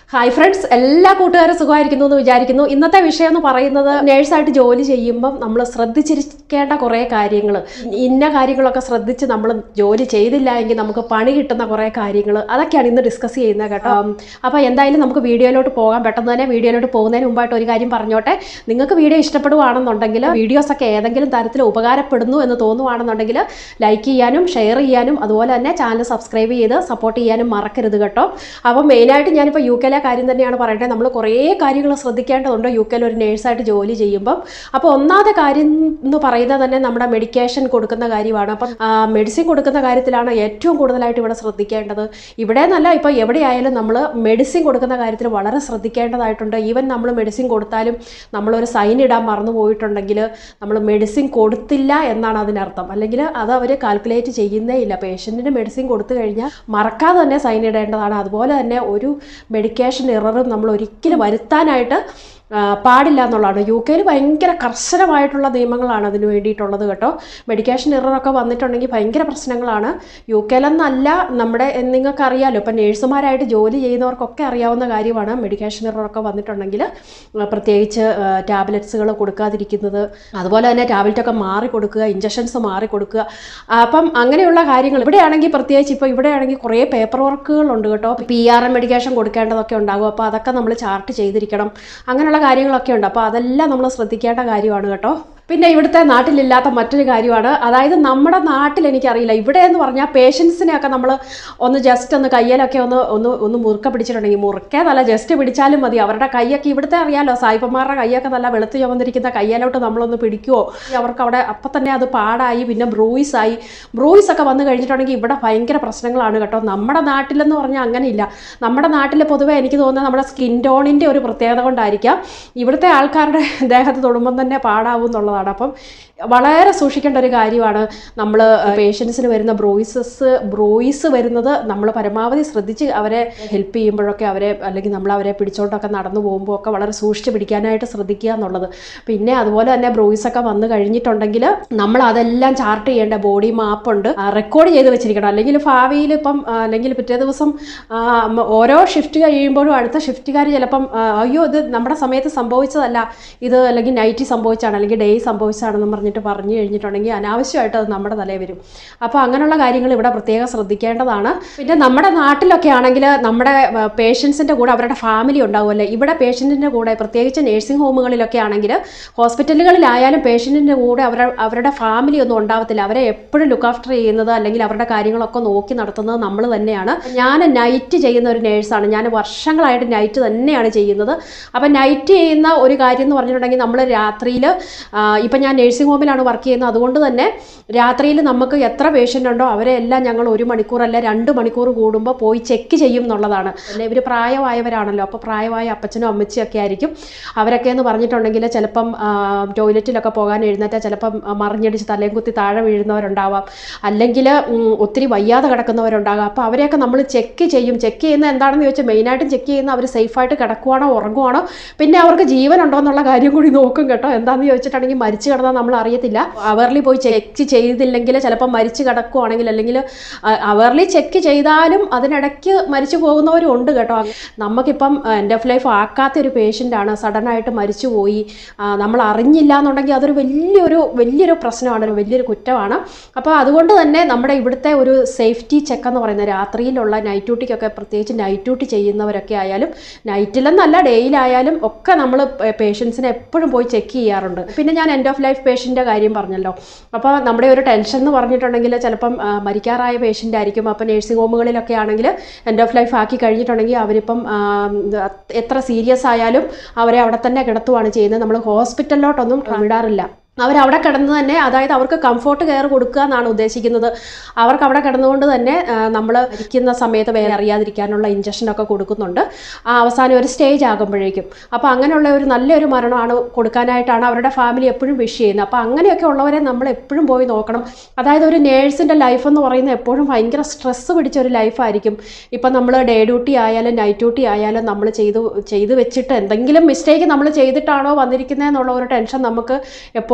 hi friends എല്ലാ കൂട്ടുകാരും സുഖമായിരിക്കുന്നു എന്ന് വിചാരിക്കുന്നു ഇന്നത്തെ വിഷയം എന്ന് പറയുന്നത് നേഴ്സായിട്ട് ജോലി ചെയ്യുമ്പം നമ്മൾ ശ്രദ്ധിച്ചിരിക്കേണ്ട കുറേ കാര്യങ്ങൾ ഇന്ന കാര്യങ്ങളൊക്കെ ശ്രദ്ധിച്ച് നമ്മൾ ജോലി ചെയ്തില്ല എങ്കിൽ നമുക്ക് പണി കിട്ടുന്ന കുറേ കാര്യങ്ങൾ അതൊക്കെയാണ് ഇന്ന് ഡിസ്കസ് ചെയ്യുന്നത് കേട്ടോ അപ്പോൾ എന്തായാലും നമുക്ക് വീഡിയോയിലോട്ട് പോകാൻ പെട്ടെന്ന് തന്നെ വീഡിയോയിലോട്ട് പോകുന്നതിന് മുമ്പായിട്ട് ഒരു കാര്യം പറഞ്ഞോട്ടെ നിങ്ങൾക്ക് വീഡിയോ ഇഷ്ടപ്പെടുവാണെന്നുണ്ടെങ്കിൽ വീഡിയോസൊക്കെ ഏതെങ്കിലും തരത്തിൽ ഉപകാരപ്പെടുന്നു എന്ന് തോന്നുവാണെന്നുണ്ടെങ്കിൽ ലൈക്ക് ചെയ്യാനും ഷെയർ ചെയ്യാനും അതുപോലെ തന്നെ ചാനൽ സബ്സ്ക്രൈബ് ചെയ്ത് സപ്പോർട്ട് ചെയ്യാനും മറക്കരുത് കേട്ടോ അപ്പോൾ മെയിനായിട്ട് ഞാനിപ്പോൾ യു കെയിലെ കാര്യം തന്നെയാണ് പറയേണ്ടത് നമ്മൾ കുറേ കാര്യങ്ങൾ ശ്രദ്ധിക്കേണ്ടതുണ്ട് യു കെയിൽ ഒരു നേഴ്സായിട്ട് ജോലി ചെയ്യുമ്പം അപ്പോൾ ഒന്നാമത്തെ കാര്യം എന്ന് പറയുന്നത് തന്നെ നമ്മുടെ മെഡിക്കേഷൻ കൊടുക്കുന്ന കാര്യമാണ് അപ്പം മെഡിസിൻ കൊടുക്കുന്ന കാര്യത്തിലാണ് ഏറ്റവും കൂടുതലായിട്ട് ഇവിടെ ശ്രദ്ധിക്കേണ്ടത് ഇവിടെ എന്നല്ല ഇപ്പോൾ എവിടെയായാലും നമ്മൾ മെഡിസിൻ കൊടുക്കുന്ന കാര്യത്തിൽ വളരെ ശ്രദ്ധിക്കേണ്ടതായിട്ടുണ്ട് ഈവൻ നമ്മൾ മെഡിസിൻ കൊടുത്താലും നമ്മളൊരു സൈൻ ഇടാൻ മറന്നു പോയിട്ടുണ്ടെങ്കിൽ നമ്മൾ മെഡിസിൻ കൊടുത്തില്ല എന്നാണ് അതിനർത്ഥം അല്ലെങ്കിൽ അത് അവർ കാൽക്കുലേറ്റ് ചെയ്യുന്നേ ഇല്ല പേഷ്യൻറ്റിന് മെഡിസിൻ കൊടുത്തു കഴിഞ്ഞാൽ മറക്കാതെ തന്നെ സൈൻ ഇടേണ്ടതാണ് അതുപോലെ തന്നെ ഒരു മെഡിക്കേഷൻ എററും നമ്മൾ ഒരിക്കലും വരുത്താനായിട്ട് ആ, പാടില്ല എന്നുള്ളതാണ് യു കെയിൽ ഭയങ്കര കർശനമായിട്ടുള്ള നിയമങ്ങളാണ് അതിന് വേണ്ടിയിട്ടുള്ളത് കേട്ടോ മെഡിക്കേഷൻ എററൊക്കെ വന്നിട്ടുണ്ടെങ്കിൽ ഭയങ്കര പ്രശ്നങ്ങളാണ് യു കെയിലെന്നല്ല നമ്മുടെ നിങ്ങൾക്കറിയാലോ ഇപ്പം നേഴ്സുമാരായിട്ട് ജോലി ചെയ്യുന്നവർക്കൊക്കെ അറിയാവുന്ന കാര്യമാണ് മെഡിക്കേഷൻ എററൊക്കെ വന്നിട്ടുണ്ടെങ്കിൽ ആ, പ്രത്യേകിച്ച് ടാബ്ലറ്റ്സുകൾ കൊടുക്കാതിരിക്കുന്നത് അതുപോലെ തന്നെ ടാബ്ലറ്റൊക്കെ മാറി കൊടുക്കുക ഇഞ്ചക്ഷൻസ് മാറി കൊടുക്കുക ആ, അപ്പം അങ്ങനെയുള്ള കാര്യങ്ങൾ ഇവിടെയാണെങ്കിൽ പ്രത്യേകിച്ച് ഇപ്പോൾ ഇവിടെയാണെങ്കിൽ കുറേ പേപ്പർ വർക്കുകളുണ്ട് കേട്ടോ പി ആർ എം മെഡിക്കേഷൻ കൊടുക്കേണ്ടതൊക്കെ ഉണ്ടാകും അപ്പോൾ അതൊക്കെ നമ്മൾ ചാർട്ട് ചെയ്തിരിക്കണം അങ്ങനെയുള്ള കാര്യങ്ങളൊക്കെ ഉണ്ട് അപ്പോൾ അതെല്ലാം നമ്മൾ ശ്രദ്ധിക്കേണ്ട കാര്യമാണ് കേട്ടോ പിന്നെ ഇവിടുത്തെ നാട്ടിലില്ലാത്ത മറ്റൊരു കാര്യമാണ് അതായത് നമ്മുടെ നാട്ടിൽ എനിക്കറിയില്ല ഇവിടെ എന്ന് പറഞ്ഞാൽ പേഷ്യൻസിനെയൊക്കെ നമ്മൾ ഒന്ന് ജസ്റ്റ് ഒന്ന് കയ്യിലൊക്കെ ഒന്ന് ഒന്ന് ഒന്ന് മുറുക്ക പിടിച്ചിട്ടുണ്ടെങ്കിൽ മുറുക്കേതല്ല ജസ്റ്റ് പിടിച്ചാലും മതി അവരുടെ കൈയൊക്കെ ഇവിടുത്തെ അറിയാലോ സായിപ്പന്മാരുടെ കൈയൊക്കെ നല്ല വെളുത്ത് ചുമന്നിരിക്കുന്ന കയ്യിലോട്ട് നമ്മളൊന്ന് പിടിക്കുവോ അവർക്ക് അവിടെ അപ്പം തന്നെ അത് പാടായി പിന്നെ ബ്രൂയിസ് ആയി ബ്രൂയിസ് ഒക്കെ വന്നു കഴിഞ്ഞിട്ടുണ്ടെങ്കിൽ ഇവിടെ ഭയങ്കര പ്രശ്നങ്ങളാണ് കേട്ടോ നമ്മുടെ നാട്ടിലെന്ന് പറഞ്ഞാൽ അങ്ങനെയില്ല നമ്മുടെ നാട്ടിൽ പൊതുവേ എനിക്ക് തോന്നുന്നത് നമ്മുടെ സ്കിൻ ടോണിൻ്റെ ഒരു പ്രത്യേകത കൊണ്ടായിരിക്കാം ഇവിടുത്തെ ആൾക്കാരുടെ ദേഹത്ത് തൊടുമ്പം തന്നെ പാടാവും എന്നുള്ളതാണ് അപ്പം വളരെ സൂക്ഷിക്കേണ്ട ഒരു കാര്യമാണ് നമ്മൾ പേഷ്യൻസിന് വരുന്ന ബ്രോയിസസ് ബ്രോയിസ് വരുന്നത് നമ്മൾ പരമാവധി ശ്രദ്ധിച്ച് അവരെ ഹെൽപ്പ് ചെയ്യുമ്പോഴൊക്കെ അവരെ അല്ലെങ്കിൽ നമ്മൾ അവരെ പിടിച്ചോണ്ടൊക്കെ നടന്നു പോകുമ്പോൾ ഒക്കെ വളരെ സൂക്ഷിച്ച് പിടിക്കാനായിട്ട് ശ്രദ്ധിക്കുക എന്നുള്ളത് പിന്നെ അതുപോലെ തന്നെ ബ്രോയിസ് ഒക്കെ വന്നു കഴിഞ്ഞിട്ടുണ്ടെങ്കിൽ നമ്മൾ അതെല്ലാം ചാർട്ട് ചെയ്യേണ്ട ബോഡി മാപ്പുണ്ട് റെക്കോർഡ് ചെയ്ത് വെച്ചിരിക്കണം അല്ലെങ്കിൽ ഭാവിയിൽ ഇപ്പം ആ, അല്ലെങ്കിൽ പിറ്റേ ദിവസം ആ, മ- ഓരോ ഷിഫ്റ്റ് കഴിയുമ്പോഴും അടുത്ത ഷിഫ്റ്റുകാർ ചിലപ്പം ആ, അയ്യോ ഇത് നമ്മുടെ സമയത്ത് സംഭവിച്ചതല്ല ഇത് അല്ലെങ്കിൽ നൈറ്റ് സംഭവിച്ചാണ് അല്ലെങ്കിൽ ഡേ സംഭവിച്ചതാണെന്ന് പറഞ്ഞിട്ട് പറഞ്ഞു കഴിഞ്ഞിട്ടുണ്ടെങ്കിൽ അനാവശ്യമായിട്ട് അത് നമ്മുടെ തലയിൽ വരും അപ്പോൾ അങ്ങനെയുള്ള കാര്യങ്ങൾ ഇവിടെ പ്രത്യേകം ശ്രദ്ധിക്കേണ്ടതാണ് പിന്നെ നമ്മുടെ നാട്ടിലൊക്കെ ആണെങ്കിൽ നമ്മുടെ പേഷ്യൻസിൻ്റെ കൂടെ അവരുടെ ഫാമിലി ഉണ്ടാവുമല്ലേ ഇവിടെ പേഷ്യൻറ്റിൻ്റെ കൂടെ പ്രത്യേകിച്ച് നേഴ്സിംഗ് ഹോമുകളിലൊക്കെ ആണെങ്കിൽ ഹോസ്പിറ്റലുകളിലായാലും പേഷ്യൻറ്റിൻ്റെ കൂടെ അവരുടെ അവരുടെ ഫാമിലി ഒന്നും ഉണ്ടാവത്തില്ല അവരെ എപ്പോഴും ലുക്ക് ആഫ്റ്റർ ചെയ്യുന്നത് അല്ലെങ്കിൽ അവരുടെ കാര്യങ്ങളൊക്കെ നോക്കി നടത്തുന്നത് നമ്മൾ തന്നെയാണ് ഞാൻ നൈറ്റ് ചെയ്യുന്ന ഒരു നേഴ്സാണ് ഞാൻ വർഷങ്ങളായിട്ട് നൈറ്റ് തന്നെയാണ് ചെയ്യുന്നത് അപ്പം നൈറ്റ് ചെയ്യുന്ന ഒരു കാര്യം എന്ന് പറഞ്ഞിട്ടുണ്ടെങ്കിൽ നമ്മൾ രാത്രിയിൽ ഇപ്പം ഞാൻ നേഴ്സിംഗ് ഹോമിലാണ് വർക്ക് ചെയ്യുന്നത് അതുകൊണ്ട് തന്നെ രാത്രിയിൽ നമുക്ക് എത്ര പേഷ്യൻ്റ് ഉണ്ടോ അവരെ എല്ലാം ഞങ്ങൾ ഒരു മണിക്കൂറല്ല രണ്ട് മണിക്കൂർ കൂടുമ്പോൾ പോയി ചെക്ക് ചെയ്യും എന്നുള്ളതാണ് അല്ലെ ഇവർ പ്രായമായവരാണല്ലോ അപ്പോൾ പ്രായമായ അപ്പച്ചനും അമ്മച്ചിയും ഒക്കെ ആയിരിക്കും അവരൊക്കെ എന്ന് പറഞ്ഞിട്ടുണ്ടെങ്കിൽ ചിലപ്പം ടോയ്ലറ്റിലൊക്കെ പോകാൻ എഴുന്നേറ്റാൽ ചിലപ്പം ആ, മറിഞ്ഞടിച്ച് തലയും കുത്തി താഴെ വീഴുന്നവരുണ്ടാവാം അല്ലെങ്കിൽ ഒത്തിരി വയ്യാതെ കിടക്കുന്നവരുണ്ടാകാം അപ്പോൾ അവരെയൊക്കെ നമ്മൾ ചെക്ക് ചെയ്യും ചെക്ക് ചെയ്യുന്ന എന്താണെന്ന് ചോദിച്ചാൽ മെയിനായിട്ടും ചെക്ക് ചെയ്യുന്ന അവർ സേഫായിട്ട് കിടക്കുവാണോ ഉറങ്ങുവാണോ പിന്നെ അവർക്ക് ജീവൻ ഉണ്ടോ എന്നുള്ള കാര്യം കൂടി നോക്കും കേട്ടോ എന്താണെന്ന് ചോദിച്ചിട്ടുണ്ടെങ്കിൽ മരിച്ചു കിടന്നാൽ നമ്മൾ അറിയത്തില്ല അവറിൽ പോയി ചെക്ക് ചെയ്തില്ലെങ്കിൽ ചിലപ്പോൾ മരിച്ചു കിടക്കുവാണെങ്കിൽ അല്ലെങ്കിൽ അവറിൽ ചെക്ക് ചെയ്താലും അതിനിടയ്ക്ക് മരിച്ചു പോകുന്നവരും ഉണ്ട് കേട്ടോ നമുക്കിപ്പം എൻ്റെ ഓഫ് ലൈഫ് ആക്കാത്ത ഒരു പേഷ്യൻ്റാണ് സഡനായിട്ട് മരിച്ചുപോയി ആ, നമ്മൾ അറിഞ്ഞില്ല എന്നുണ്ടെങ്കിൽ അതൊരു വലിയൊരു വലിയൊരു പ്രശ്നമാണ് ഒരു വലിയൊരു കുറ്റമാണ് അപ്പോൾ അതുകൊണ്ട് തന്നെ നമ്മുടെ ഇവിടുത്തെ ഒരു സേഫ്റ്റി ചെക്ക് എന്ന് പറയുന്നത് രാത്രിയിലുള്ള നൈറ്റ് ഡ്യൂട്ടിക്കൊക്കെ പ്രത്യേകിച്ച് നൈറ്റ് ഡ്യൂട്ടി ചെയ്യുന്നവരൊക്കെ ആയാലും നൈറ്റിലെന്നല്ല ഡേയിലായാലും ഒക്കെ നമ്മൾ പേഷ്യൻസിനെ എപ്പോഴും പോയി ചെക്ക് ചെയ്യാറുണ്ട് പിന്നെ ഞാൻ എൻഡ് ഓഫ് ലൈഫ് പേഷ്യൻ്റെ കാര്യം പറഞ്ഞല്ലോ അപ്പോൾ നമ്മുടെ ഒരു ടെൻഷൻ എന്ന് പറഞ്ഞിട്ടുണ്ടെങ്കിൽ ചിലപ്പം ആ, മരിക്കാറായ പേഷ്യൻ്റ് ആയിരിക്കും അപ്പോൾ നേഴ്സിംഗ് ഹോമുകളിലൊക്കെ ആണെങ്കിൽ എൻഡ് ഓഫ് ലൈഫ് ആക്കി കഴിഞ്ഞിട്ടുണ്ടെങ്കിൽ അവരിപ്പം ആ, ഇത് എത്ര സീരിയസ് ആയാലും അവരെ അവിടെ തന്നെ കിടത്തുവാണ് ചെയ്യുന്നത് നമ്മൾ ഹോസ്പിറ്റലിലോട്ടൊന്നും വിടാറില്ല അവരവിടെ കിടന്ന് തന്നെ അതായത് അവർക്ക് കംഫോർട്ട് കെയർ കൊടുക്കുക എന്നാണ് ഉദ്ദേശിക്കുന്നത് അവർക്ക് അവിടെ കിടന്നുകൊണ്ട് തന്നെ നമ്മൾ ഇരിക്കുന്ന സമയത്ത് വേറെ അറിയാതിരിക്കാനുള്ള ഇഞ്ചക്ഷനൊക്കെ കൊടുക്കുന്നുണ്ട് ആ അവസാനം ഒരു സ്റ്റേജ് ആകുമ്പോഴേക്കും അപ്പോൾ അങ്ങനെയുള്ള ഒരു നല്ലൊരു മരണമാണ് കൊടുക്കാനായിട്ടാണ് അവരുടെ ഫാമിലി എപ്പോഴും വിഷ് ചെയ്യുന്നത് അപ്പോൾ അങ്ങനെയൊക്കെ ഉള്ളവരെ നമ്മൾ എപ്പോഴും പോയി നോക്കണം അതായത് ഒരു നേഴ്സിൻ്റെ ലൈഫ് എന്ന് പറയുന്നത് എപ്പോഴും ഭയങ്കര സ്ട്രെസ്സ് പിടിച്ച ഒരു ലൈഫായിരിക്കും ഇപ്പം നമ്മൾ ഡേ ഡ്യൂട്ടി ആയാലും നൈറ്റ് ഡ്യൂട്ടി ആയാലും നമ്മൾ ചെയ്തു ചെയ്തു വെച്ചിട്ട് എന്തെങ്കിലും മിസ്റ്റേക്ക് നമ്മൾ ചെയ്തിട്ടാണോ വന്നിരിക്കുന്നത് എന്നുള്ള ഒരു ടെൻഷൻ നമുക്ക് എപ്പോഴും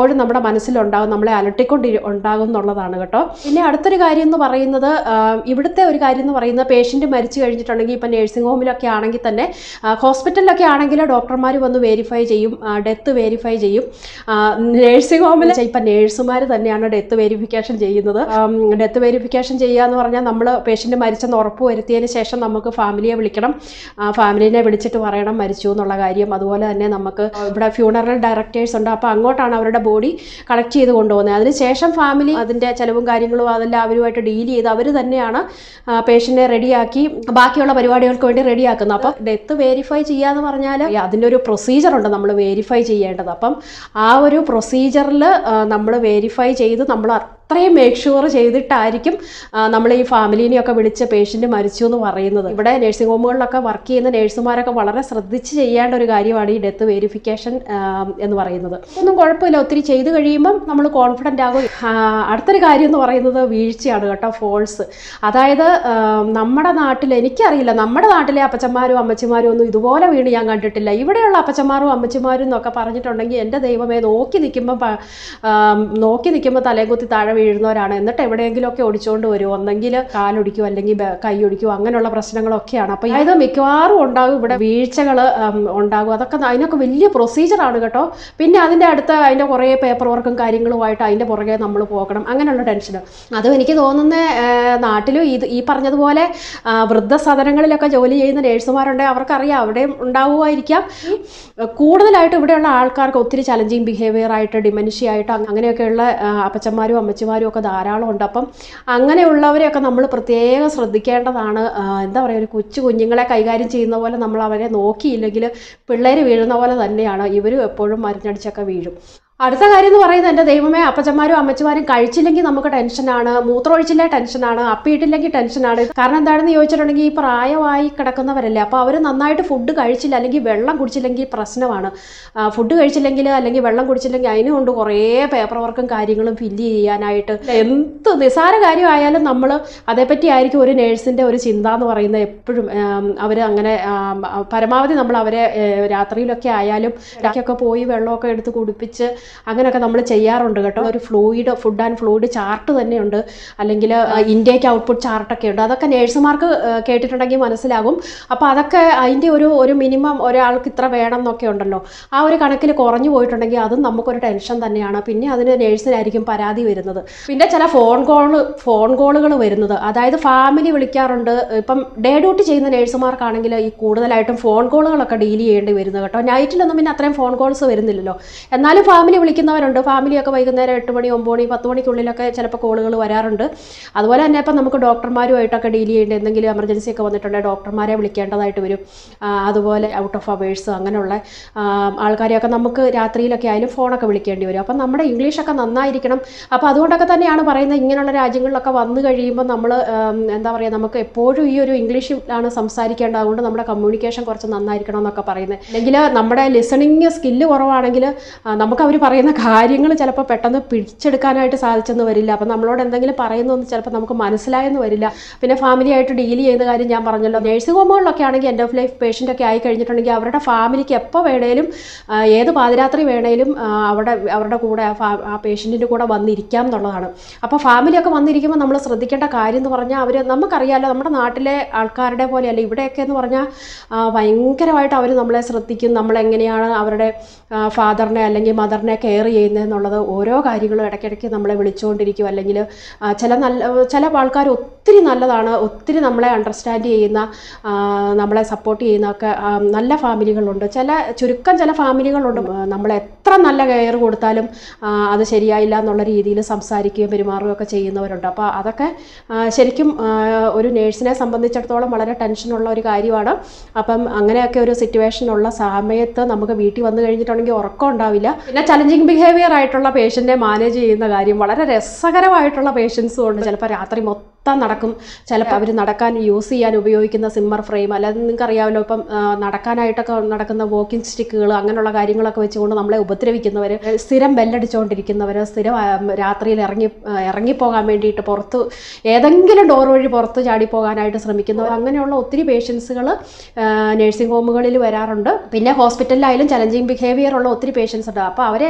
എപ്പോഴും നമ്മുടെ മനസ്സിലുണ്ടാകും നമ്മളെ അലട്ടിക്കൊണ്ട് ഉണ്ടാകും എന്നുള്ളതാണ് കേട്ടോ പിന്നെ അടുത്തൊരു കാര്യം എന്ന് പറയുന്നത് ആ, ഇവിടുത്തെ ഒരു കാര്യം എന്ന് പറയുന്നത് പേഷ്യൻ്റ് മരിച്ചു കഴിഞ്ഞിട്ടുണ്ടെങ്കിൽ ഇപ്പം നേഴ്സിംഗ് ഹോമിലൊക്കെ ആണെങ്കിൽ തന്നെ ആ, ഹോസ്പിറ്റലിലൊക്കെ ആണെങ്കിൽ ഡോക്ടർമാർ വന്ന് വെരിഫൈ ചെയ്യും ഡെത്ത് വെരിഫൈ ചെയ്യും നേഴ്സിംഗ് ഹോമിൽ ഇപ്പം നേഴ്സുമാർ തന്നെയാണ് ഡെത്ത് വെരിഫിക്കേഷൻ ചെയ്യുന്നത് ഡെത്ത് വെരിഫിക്കേഷൻ ചെയ്യുക എന്ന് പറഞ്ഞാൽ നമ്മൾ പേഷ്യൻ്റ് മരിച്ചെന്ന് ഉറപ്പ് വരുത്തിയതിന് ശേഷം നമുക്ക് ഫാമിലിയെ വിളിക്കണം ഫാമിലിനെ വിളിച്ചിട്ട് പറയണം മരിച്ചു എന്നുള്ള കാര്യം അതുപോലെ തന്നെ നമുക്ക് ഇവിടെ ഫ്യൂണറൽ ഡയറക്ടേഴ്സ് ഉണ്ട് അപ്പോൾ അങ്ങോട്ടാണ് അവരുടെ ബോഡി കളക്ട് ചെയ്ത് കൊണ്ടുപോകുന്നത് അതിനുശേഷം ഫാമിലി അതിൻ്റെ ചിലവും കാര്യങ്ങളും അതെല്ലാം അവരുമായിട്ട് ഡീൽ ചെയ്ത് അവർ തന്നെയാണ് പേഷ്യൻറ്റിനെ റെഡിയാക്കി ബാക്കിയുള്ള പരിപാടികൾക്ക് വേണ്ടി റെഡിയാക്കുന്നത് അപ്പം ഡെത്ത് വെരിഫൈ ചെയ്യുക എന്ന് പറഞ്ഞാൽ അതിൻ്റെ ഒരു പ്രൊസീജിയർ ഉണ്ട് നമ്മൾ വെരിഫൈ ചെയ്യേണ്ടത് അപ്പം ആ ഒരു പ്രൊസീജിയറിൽ നമ്മൾ വെരിഫൈ ചെയ്ത് നമ്മൾ അത്രയും മേക്ക് ഷുവർ ചെയ്തിട്ടായിരിക്കും നമ്മൾ ഈ ഫാമിലീനെയൊക്കെ വിളിച്ച് പേഷ്യൻ്റ് മരിച്ചു എന്ന് പറയുന്നത് ഇവിടെ നഴ്സിംഗ് ഹോമുകളിലൊക്കെ വർക്ക് ചെയ്യുന്ന നഴ്സുമാരൊക്കെ വളരെ ശ്രദ്ധിച്ച് ചെയ്യേണ്ട ഒരു കാര്യമാണ് ഈ ഡെത്ത് വെരിഫിക്കേഷൻ എന്ന് പറയുന്നത് ഒന്നും കുഴപ്പമില്ല ഒത്തിരി ചെയ്ത് കഴിയുമ്പം നമ്മൾ കോൺഫിഡൻ്റ് ആകും ആ, അടുത്തൊരു കാര്യം എന്ന് പറയുന്നത് വീഴ്ചയാണ് കേട്ടോ ഫോൾസ് അതായത് ആ, നമ്മുടെ നാട്ടിൽ എനിക്കറിയില്ല നമ്മുടെ നാട്ടിലെ അപ്പച്ചന്മാരും അമ്മച്ചിമാരും ഒന്നും ഇതുപോലെ വീണ് ഞാൻ കണ്ടിട്ടില്ല ഇവിടെയുള്ള അപ്പച്ചന്മാരും അമ്മച്ചിമാരും എന്നൊക്കെ പറഞ്ഞിട്ടുണ്ടെങ്കിൽ എൻ്റെ ദൈവമേ നോക്കി നിൽക്കുമ്പോൾ പ- ആം, നോക്കി നിൽക്കുമ്പോൾ തലയും കുത്തി താഴെ വീഴുന്നവരാണ് എന്നിട്ട് എവിടെയെങ്കിലുമൊക്കെ ഒടിച്ചുകൊണ്ട് വരും ഒന്നെങ്കിൽ കാലൊടിക്കും അല്ലെങ്കിൽ ബ- കൈ ഒടിക്കും അങ്ങനെയുള്ള പ്രശ്നങ്ങളൊക്കെയാണ് അപ്പോൾ ഇത് മിക്കവാറും ഉണ്ടാകും ഇവിടെ വീഴ്ചകൾ ഉണ്ടാകും അതൊക്കെ അതിനൊക്കെ വലിയ പ്രൊസീജിയറാണ് കേട്ടോ പിന്നെ അതിൻ്റെ അടുത്ത് അതിൻ്റെ കുറേ പേപ്പർ വർക്കും കാര്യങ്ങളുമായിട്ട് അതിൻ്റെ പുറകെ നമ്മൾ പോകണം അങ്ങനെയുള്ള ടെൻഷൻ അതും എനിക്ക് തോന്നുന്ന നാട്ടിലും ഇത് ഈ പറഞ്ഞതുപോലെ ആ, വൃദ്ധസദനങ്ങളിലൊക്കെ ജോലി ചെയ്യുന്ന നേഴ്സുമാരുണ്ടെങ്കിൽ അവർക്കറിയാം അവിടെയും ഉണ്ടാവുമായിരിക്കാം കൂടുതലായിട്ട് ഇവിടെയുള്ള ആൾക്കാർക്ക് ഒത്തിരി ചലഞ്ചിങ് ബിഹേവിയർ ആയിട്ട് ഡിമെൻഷ്യ ആയിട്ട് അങ്ങ- അങ്ങനെയൊക്കെയുള്ള ആ, അപ്പച്ചന്മാരും അമ്മച്ചിമാരും ഒക്കെ ധാരാളം ഉണ്ട് അപ്പം അങ്ങനെയുള്ളവരെയൊക്കെ നമ്മൾ പ്രത്യേകം ശ്രദ്ധിക്കേണ്ടതാണ് ആ, എന്താ പറയുക ഒരു കൊച്ചു കുഞ്ഞുങ്ങളെ കൈകാര്യം ചെയ്യുന്ന പോലെ നമ്മൾ അവരെ നോക്കിയില്ലെങ്കിൽ പിള്ളേർ വീഴുന്ന പോലെ തന്നെയാണ് ഇവരും എപ്പോഴും മരുന്നടിച്ചൊക്കെ വീഴും അടുത്ത കാര്യം എന്ന് പറയുന്നത് എൻ്റെ ദൈവമേ അപ്പച്ചന്മാരും അമ്മച്ചിമാരും കഴിച്ചില്ലെങ്കിൽ നമുക്ക് ടെൻഷനാണ് മൂത്രമൊഴിച്ചില്ലേ ടെൻഷനാണ് അപ്പിയിട്ടില്ലെങ്കിൽ ടെൻഷനാണ് കാരണം എന്താണെന്ന് ചോദിച്ചിട്ടുണ്ടെങ്കിൽ ഈ പ്രായമായി കിടക്കുന്നവരല്ലേ അപ്പോൾ അവർ നന്നായിട്ട് ഫുഡ് കഴിച്ചില്ല അല്ലെങ്കിൽ വെള്ളം കുടിച്ചില്ലെങ്കിൽ പ്രശ്നമാണ് ഫുഡ് കഴിച്ചില്ലെങ്കിൽ അല്ലെങ്കിൽ വെള്ളം കുടിച്ചില്ലെങ്കിൽ അതിനും കൊണ്ട് കുറേ പേപ്പർ വർക്കും കാര്യങ്ങളും ഫില്ല് ചെയ്യാനായിട്ട് എന്ത് നിസാര കാര്യമായാലും നമ്മൾ അതേപ്പറ്റി ആയിരിക്കും ഒരു നേഴ്സിൻ്റെ ഒരു ചിന്ത എന്ന് പറയുന്നത് എപ്പോഴും അവർ അങ്ങനെ ആം, പരമാവധി നമ്മൾ അവരെ ഏഹ്, രാത്രിയിലൊക്കെ ആയാലും ഇടയ്ക്കൊക്കെ പോയി വെള്ളമൊക്കെ എടുത്ത് കുടിപ്പിച്ച് അങ്ങനെയൊക്കെ നമ്മൾ ചെയ്യാറുണ്ട് കേട്ടോ ഒരു fluid food and fluid chart തന്നെയുണ്ട് അല്ലെങ്കിൽ ഇൻടേക്ക് ഔട്ട്പുട്ട് ചാർട്ടൊക്കെ ഉണ്ട് അതൊക്കെ നേഴ്സുമാർക്ക് കേട്ടിട്ടുണ്ടെങ്കിൽ മനസ്സിലാകും അപ്പോൾ അതൊക്കെ അതിൻ്റെ ഒരു ഒരു മിനിമം ഒരാൾക്ക് ഇത്ര വേണം എന്നൊക്കെ ഉണ്ടല്ലോ ആ ഒരു കണക്കിൽ കുറഞ്ഞു പോയിട്ടുണ്ടെങ്കിൽ അതും നമുക്കൊരു ടെൻഷൻ തന്നെയാണ് പിന്നെ അതിന് നേഴ്സിനായിരിക്കും പരാതി വരുന്നത് പിന്നെ ചില ഫോൺ കോൾ ഫോൺ കോളുകൾ വരുന്നത് അതായത് ഫാമിലി വിളിക്കാറുണ്ട് ഇപ്പം ഡേ ഡ്യൂട്ടി ചെയ്യുന്ന നേഴ്സുമാർക്കാണെങ്കിൽ ഈ കൂടുതലായിട്ടും ഫോൺ കോളുകളൊക്കെ ഡീൽ ചെയ്യേണ്ടി വരുന്നത് കേട്ടോ നൈറ്റിലൊന്നും പിന്നെ അത്രയും ഫോൺ കോൾസ് വരുന്നില്ലല്ലോ എന്നാലും ഫാമിലി വിളിക്കുന്നവരുണ്ട് ഫാമിലിയൊക്കെ വൈകുന്നേരം എട്ട് മണി ഒമ്പത് മണി പത്ത് മണിക്കുള്ളിലൊക്കെ ചിലപ്പോൾ കോളുകൾ വരാറുണ്ട് അതുപോലെ തന്നെ ഇപ്പം നമുക്ക് ഡോക്ടർമാരുമായിട്ടൊക്കെ ഡീൽ ചെയ്യേണ്ട എന്തെങ്കിലും എമർജൻസി ഒക്കെ വന്നിട്ടുണ്ടെങ്കിൽ ഡോക്ടർമാരെ വിളിക്കേണ്ടതായിട്ട് വരും ആ, അതുപോലെ ഔട്ട് ഓഫ് അവേഴ്സ് അങ്ങനെയുള്ള ആ, ആൾക്കാരെയൊക്കെ നമുക്ക് രാത്രിയിലൊക്കെ ആയാലും ഫോണൊക്കെ വിളിക്കേണ്ടി വരും അപ്പം നമ്മുടെ ഇംഗ്ലീഷൊക്കെ നന്നായിരിക്കണം അപ്പോൾ അതുകൊണ്ടൊക്കെ തന്നെയാണ് പറയുന്നത് ഇങ്ങനെയുള്ള രാജ്യങ്ങളിലൊക്കെ വന്നു കഴിയുമ്പോൾ നമ്മൾ എന്താ പറയുക നമുക്ക് എപ്പോഴും ഈ ഒരു ഇംഗ്ലീഷിലാണ് സംസാരിക്കേണ്ടത് അതുകൊണ്ട് നമ്മുടെ കമ്മ്യൂണിക്കേഷൻ കുറച്ച് നന്നായിരിക്കണം എന്നൊക്കെ പറയുന്നത് അല്ലെങ്കിൽ നമ്മുടെ ലിസണിങ് സ്കില്ല് കുറവാണെങ്കിൽ നമുക്ക് അവർ പറയുന്ന കാര്യങ്ങൾ ചിലപ്പോൾ പെട്ടെന്ന് പിടിച്ചെടുക്കാനായിട്ട് സാധിച്ചെന്ന് വരില്ല അപ്പം നമ്മളോട് എന്തെങ്കിലും പറയുന്നൊന്നും ചിലപ്പോൾ നമുക്ക് മനസ്സിലായെന്ന് വരില്ല പിന്നെ ഫാമിലി ആയിട്ട് ഡീൽ ചെയ്യുന്ന കാര്യം ഞാൻ പറഞ്ഞല്ലോ നേഴ്സിംഗ് ഹോമുകളിലൊക്കെ ആണെങ്കിൽ എൻഡ് ഓഫ് ലൈഫ് പേഷ്യൻ്റ് ഒക്കെ ആയി കഴിഞ്ഞിട്ടുണ്ടെങ്കിൽ അവരുടെ ഫാമിലിക്ക് എപ്പോൾ വേണേലും ആ, ഏത് പാതിരാത്രി വേണേലും ആ, അവിടെ അവരുടെ കൂടെ ആ ഫാ ആ പേഷ്യൻറ്റിൻ്റെ കൂടെ വന്നിരിക്കാം എന്നുള്ളതാണ് അപ്പോൾ ഫാമിലിയൊക്കെ വന്നിരിക്കുമ്പോൾ നമ്മൾ ശ്രദ്ധിക്കേണ്ട കാര്യം എന്ന് പറഞ്ഞാൽ അവർ നമുക്കറിയാലോ നമ്മുടെ നാട്ടിലെ ആൾക്കാരുടെ പോലെയല്ല ഇവിടെയൊക്കെ എന്ന് പറഞ്ഞാൽ ആ, ഭയങ്കരമായിട്ട് അവർ നമ്മളെ ശ്രദ്ധിക്കും നമ്മളെങ്ങനെയാണ് അവരുടെ ഫാദറിനെ അല്ലെങ്കിൽ മദറിനെ കെയർ ചെയ്യുന്നതെന്നുള്ളത് ഓരോ കാര്യങ്ങളും ഇടയ്ക്കിടയ്ക്ക് നമ്മളെ വിളിച്ചുകൊണ്ടിരിക്കും അല്ലെങ്കിൽ ആ, ചില നല്ല ചില ആൾക്കാർ ഒത്തിരി നല്ലതാണ് ഒത്തിരി നമ്മളെ അണ്ടർസ്റ്റാൻഡ് ചെയ്യുന്ന ആ, നമ്മളെ സപ്പോർട്ട് ചെയ്യുന്നൊക്കെ ആ, നല്ല ഫാമിലികളുണ്ട് ചില ചുരുക്കം ചില ഫാമിലികളുണ്ട് ആ, നമ്മൾ എത്ര നല്ല കെയർ കൊടുത്താലും ആ, അത് ശരിയായില്ല എന്നുള്ള രീതിയിൽ സംസാരിക്കുകയും പെരുമാറുകയും ഒക്കെ ചെയ്യുന്നവരുണ്ട് അപ്പോൾ അതൊക്കെ ആ, ശരിക്കും ആ, ഒരു നേഴ്സിനെ സംബന്ധിച്ചിടത്തോളം വളരെ ടെൻഷനുള്ള ഒരു കാര്യമാണ് അപ്പം അങ്ങനെയൊക്കെ ഒരു സിറ്റുവേഷൻ ഉള്ള സമയത്ത് നമുക്ക് വീട്ടിൽ വന്നു കഴിഞ്ഞിട്ടുണ്ടെങ്കിൽ ഉറക്കം ഉണ്ടാവില്ല പിന്നെ ചലഞ്ചിങ് ബിഹേവിയർ ആയിട്ടുള്ള പേഷ്യൻറ്റിനെ മാനേജ് ചെയ്യുന്ന കാര്യം വളരെ രസകരമായിട്ടുള്ള പേഷ്യൻസും ഉണ്ട് ചിലപ്പോൾ രാത്രി മൊത്തം നടക്കും ചിലപ്പോൾ അവർ നടക്കാൻ യൂസ് ചെയ്യാൻ ഉപയോഗിക്കുന്ന സിമ്മർ ഫ്രെയിം അല്ലാതെ നിങ്ങൾക്ക് അറിയാമല്ലോ ഇപ്പം ആ, നടക്കാനായിട്ടൊക്കെ നടക്കുന്ന വാക്കിംഗ് സ്റ്റിക്കുകൾ അങ്ങനെയുള്ള കാര്യങ്ങളൊക്കെ വെച്ചുകൊണ്ട് നമ്മളെ ഉപദ്രവിക്കുന്നവർ സ്ഥിരം ബെല്ലടിച്ചുകൊണ്ടിരിക്കുന്നവർ സ്ഥിരം ആ, രാത്രിയിൽ ഇറങ്ങി ആ, ഇറങ്ങിപ്പോകാൻ വേണ്ടിയിട്ട് പുറത്ത് ഏതെങ്കിലും ഡോർ വഴി പുറത്ത് ചാടിപ്പോകാനായിട്ട് ശ്രമിക്കുന്നവർ അങ്ങനെയുള്ള ഒത്തിരി പേഷ്യൻസുകൾ നഴ്സിംഗ് ഹോമുകളിൽ വരാറുണ്ട് പിന്നെ ഹോസ്പിറ്റലിലായാലും ചലഞ്ചിങ് ബിഹേവിയർ ഉള്ള ഒത്തിരി പേഷ്യൻസ് ഉണ്ട് അപ്പോൾ അവരെ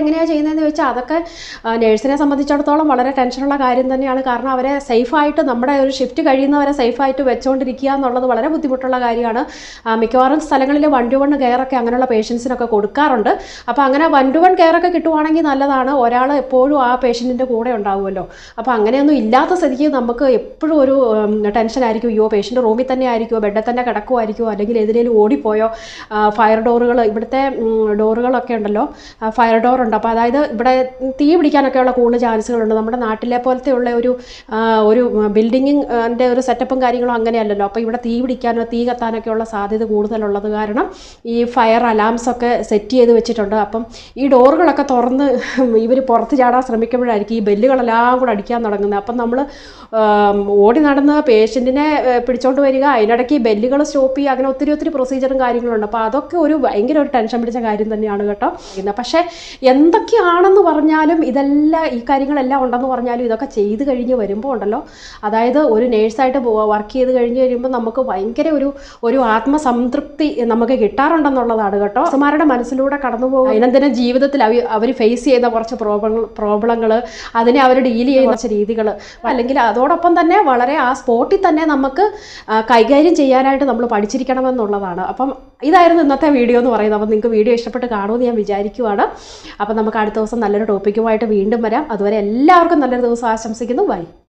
എങ്ങനെയാണ് ചെയ്യുന്നതെന്ന് ചോദിച്ചാൽ അതൊക്കെ നേഴ്സിനെ സംബന്ധിച്ചിടത്തോളം വളരെ ടെൻഷനുള്ള കാര്യം തന്നെയാണ് കാരണം അവരെ സേഫായിട്ട് നമ്മുടെ ഒരു ഷിഫ്റ്റ് കഴിയുന്നവരെ സേഫായിട്ട് വെച്ചുകൊണ്ടിരിക്കുക എന്നുള്ളത് വളരെ ബുദ്ധിമുട്ടുള്ള കാര്യമാണ് ആ, മിക്കവാറും സ്ഥലങ്ങളിൽ വൺ ടു വൺ കെയറൊക്കെ അങ്ങനെയുള്ള പേഷ്യൻസിനൊക്കെ കൊടുക്കാറുണ്ട് അപ്പോൾ അങ്ങനെ വൺ ടു വൺ കെയറൊക്കെ കിട്ടുവാണെങ്കിൽ നല്ലതാണ് ഒരാൾ എപ്പോഴും ആ പേഷ്യൻറ്റിൻ്റെ കൂടെ ഉണ്ടാവുമല്ലോ അപ്പോൾ അങ്ങനെയൊന്നും ഇല്ലാത്ത സ്ഥിതിക്ക് നമുക്ക് എപ്പോഴും ഒരു ടെൻഷൻ ആയിരിക്കും അയ്യോ പേഷ്യൻ്റ് റൂമിൽ തന്നെ ആയിരിക്കുമോ ബെഡിൽ തന്നെ കിടക്കുമായിരിക്കുമോ അല്ലെങ്കിൽ എതിരേലും ഓടിപ്പോയോ ഫയർ ഡോറുകൾ ഇവിടുത്തെ ഡോറുകളൊക്കെ ഉണ്ടല്ലോ ഫയർ ഡോർ ഉണ്ട് അപ്പോൾ അതായത് ഇവിടെ തീ പിടിക്കാനൊക്കെയുള്ള കൂടുതൽ ചാൻസുകളുണ്ട് നമ്മുടെ നാട്ടിലെ പോലത്തെ ഉള്ള ഒരു ആ, ഒരു ബിൽഡിങ്ങിൻ്റെ ഒരു സെറ്റപ്പും കാര്യങ്ങളും അങ്ങനെയല്ലല്ലോ അപ്പോൾ ഇവിടെ തീ പിടിക്കാനോ തീ കത്താനൊക്കെ ഉള്ള സാധ്യത കൂടുതലുള്ളത് കാരണം ഈ ഫയർ അലാംസ് ഒക്കെ സെറ്റ് ചെയ്ത് വെച്ചിട്ടുണ്ട് അപ്പം ഈ ഡോറുകളൊക്കെ തുറന്ന് ഇവർ പുറത്ത് ചാടാൻ ശ്രമിക്കുമ്പോഴായിരിക്കും ഈ ബെല്ലുകളെല്ലാം കൂടെ അടിക്കാൻ തുടങ്ങുന്നത് അപ്പം നമ്മൾ ഓടി നടന്ന് പേഷ്യൻറ്റിനെ പിടിച്ചോണ്ട് വരിക അതിനിടയ്ക്ക് ഈ ബെല്ലുകൾ സ്റ്റോപ്പ് ചെയ്യുക അങ്ങനെ ഒത്തിരി ഒത്തിരി പ്രൊസീജിയറും കാര്യങ്ങളുണ്ട് അപ്പോൾ അതൊക്കെ ഒരു ഭയങ്കര ഒരു ടെൻഷൻ പിടിച്ച കാര്യം തന്നെയാണ് കേട്ടോ ഇന്ന് പക്ഷേ എന്തൊക്കെയാണെന്ന് പറഞ്ഞാലും ഇതെല്ലാം ഈ കാര്യങ്ങളെല്ലാം ഉണ്ടെന്ന് പറഞ്ഞാലും ഇതൊക്കെ ചെയ്ത് കഴിഞ്ഞ് വരുമ്പോൾ ഉണ്ടല്ലോ അതായത് ഒരു നേഴ്സായിട്ട് വർക്ക് ചെയ്ത് കഴിഞ്ഞ് കഴിയുമ്പോൾ നമുക്ക് ഭയങ്കര ഒരു ഒരു ആത്മസംതൃപ്തി നമുക്ക് കിട്ടാറുണ്ടെന്നുള്ളതാണ് കേട്ടോ നഴ്സുമാരുടെ മനസ്സിലൂടെ കടന്നു പോകും ദൈനംദിന ജീവിതത്തിൽ അവർ അവർ ഫേസ് ചെയ്യുന്ന കുറച്ച് പ്രോബ്ലങ്ങൾ പ്രോബ്ലങ്ങൾ അതിനെ അവർ ഡീൽ ചെയ്യുന്ന കുറച്ച് രീതികൾ അല്ലെങ്കിൽ അതോടൊപ്പം തന്നെ വളരെ ആ സ്പോട്ടിൽ തന്നെ നമുക്ക് ആ, കൈകാര്യം ചെയ്യാനായിട്ട് നമ്മൾ പഠിച്ചിരിക്കണമെന്നുള്ളതാണ് അപ്പം ഇതായിരുന്നു ഇന്നത്തെ വീഡിയോ എന്ന് പറയുന്നത് അപ്പം നിങ്ങൾക്ക് വീഡിയോ ഇഷ്ടപ്പെട്ട് കാണുമെന്ന് ഞാൻ വിചാരിക്കുവാണ് അപ്പം നമുക്ക് അടുത്ത ദിവസം നല്ലൊരു ടോപ്പിക്കുമായിട്ട് വീണ്ടും വരാം അതുവരെ എല്ലാവർക്കും നല്ലൊരു ദിവസം ആശംസിക്കുന്നു ബൈ